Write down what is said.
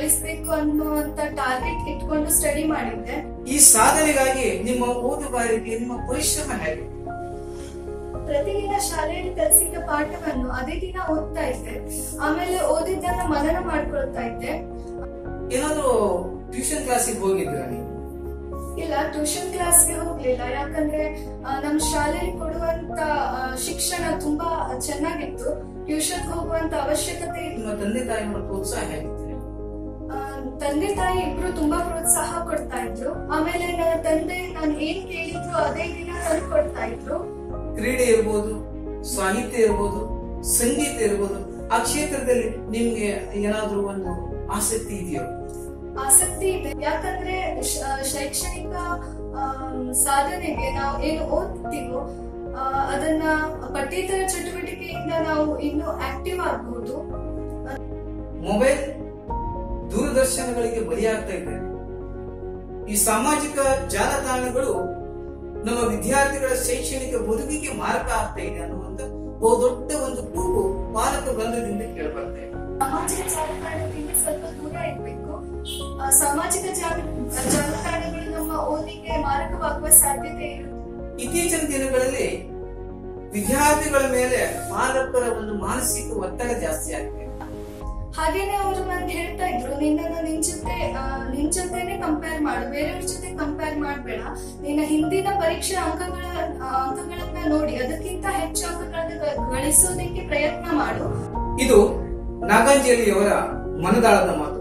ಗಳಿಸ್ಬೇಕು ಅನ್ನುವಂತ ಟಾರ್ಗೆಟ್ ಇಟ್ಕೊಂಡು ಸ್ಟಡಿ ಮಾಡಿದ್ದೆ ಈ ಸಾಧನೆಗಾಗಿ ನಿಮ್ಮ ಓದುಗಾರಿಕೆ ನಿಮ್ಮ ಪರಿಶ್ರಮ ಹೇಗೆ ಪ್ರತಿದಿನ ಶಾಲೆಯಲ್ಲಿ ಕಲಿಸಿದ ಪಾಠವನ್ನು ಅದೇ ದಿನ ಓದ್ತಾ ಇದ್ದೆ ಆಮೇಲೆ ಓದಿದ್ದನ್ನ ಮನನ ಮಾಡ್ಕೊಳ್ತಾ ಇದ್ದೆ ಏನಾದ್ರೂ ಟ್ಯೂಷನ್ ಕ್ಲಾಸಿಗೆ ಹೋಗಿದ್ದೀರಾ ನೀವು ಇಲ್ಲ ಟ್ಯೂಷನ್ ಕ್ಲಾಸ್ಗೆ ಹೋಗ್ಲಿಲ್ಲ ಯಾಕಂದ್ರೆ ಆ, ನಮ್ ಶಾಲೆಯಲ್ಲಿ ಕೊಡುವಂತ ಆ, ಶಿಕ್ಷಣ ತುಂಬಾ ಚೆನ್ನಾಗಿತ್ತು ಟ್ಯೂಷನ್ ಹೋಗುವಂತ ಅವಶ್ಯಕತೆ ಇಲ್ಲ. ನಿಮ್ಮ ತಂದೆ ತಾಯಿಯವರ ಪ್ರೋತ್ಸಾಹ ಹೇಗಿತ್ತು ಆ, ತಂದೆ ತಾಯಿ ಇಬ್ರು ತುಂಬಾ ಪ್ರೋತ್ಸಾಹ ಕೊಡ್ತಾ ಇದ್ರು ಆಮೇಲೆ ನನ್ನ ತಂದೆ ನಾನು ಏನ್ ಕೇಳಿದ್ರು ಅದೇ ದಿನ ತಂದು ಕೊಡ್ತಾ ಇದ್ರು ಕ್ರೀಡೆ ಇರ್ಬೋದು ಸಾಹಿತ್ಯ ಇರ್ಬೋದು ಸಂಗೀತ ಇರ್ಬೋದು ಆ ಕ್ಷೇತ್ರದಲ್ಲಿ ನಿಮ್ಗೆ ಏನಾದ್ರೂ ಒಂದು ಆಸಕ್ತಿ ಇದೆಯೋ ಆಸಕ್ತಿ ಇದೆ ಯಾಕಂದ್ರೆ ಶ- ಶೈಕ್ಷಣಿಕ ಆಮ್, ಸಾಧನೆಗೆ ನಾವು ಏನು ಓದ್ತೀವೋ ಆ, ಅದನ್ನ ಪಠ್ಯೇತರ ಚಟುವಟಿಕೆಯಿಂದ ನಾವು ಇನ್ನೂ ಆಕ್ಟಿವ್ ಆಗಬಹುದು ಮೊಬೈಲ್ ದೂರದರ್ಶನಗಳಿಗೆ ಬಲಿಯಾಗ್ತಾ ಇದೆ ಈ ಸಾಮಾಜಿಕ ಜಾಲತಾಣಗಳು ನಮ್ಮ ವಿದ್ಯಾರ್ಥಿಗಳ ಶೈಕ್ಷಣಿಕ ಬದುಕಿಗೆ ಮಾರಕ ಆಗ್ತಾ ಇದೆ ಅನ್ನುವಂತ ಬಹುದೊಡ್ಡ ಒಂದು ಕೂಗು ಪಾಲಕ ಬಂಧದಿಂದ ಕೇಳಬರ್ತಾ ಇದೆ ಸಾಮಾಜಿಕ ಜಾಲತಾಣದಿಂದ ಸ್ವಲ್ಪ ದೂರ ಇರಬೇಕು ಸಾಮಾಜಿಕ ಜಾಲ ಜಾಲತಾಣಗಳು ನಮ್ಮ ಓದಿಗೆ ಮಾರಕವಾಗುವ ಸಾಧ್ಯತೆ ಇರುತ್ತೆ ಇತ್ತೀಚಿನ ದಿನಗಳಲ್ಲಿ ವಿದ್ಯಾರ್ಥಿಗಳ ಮೇಲೆ ಪಾಲಕರ ಒಂದು ಮಾನಸಿಕ ಒತ್ತಡ ಜಾಸ್ತಿ ಆಗ್ತಿದೆ ಹಾಗೇನೆ ಅವರು ನನ್ಗೆ ಹೇಳ್ತಾ ಇದ್ರು ನಿನ್ನನ್ನ ನಿನ್ ಜೊತೆ ಆ, ನಿನ್ ಜೊತೆನೆ ಕಂಪೇರ್ ಮಾಡು ಬೇರೆಯವ್ರ ಜೊತೆ ಕಂಪೇರ್ ಮಾಡ್ಬೇಡ ನಿನ್ನ ಹಿಂದಿನ ಪರೀಕ್ಷೆ ಅಂಕಗಳ ಆ, ಅಂಕಗಳನ್ನ ನೋಡಿ ಅದಕ್ಕಿಂತ ಹೆಚ್ಚು ಅಂಕಗಳನ್ನ ಗ- ಗಳಿಸೋದಕ್ಕೆ ಪ್ರಯತ್ನ ಮಾಡು ಇದು ನಾಗಾಂಜಲಿಯವರ ಮನದಾಳದ ಮಾತು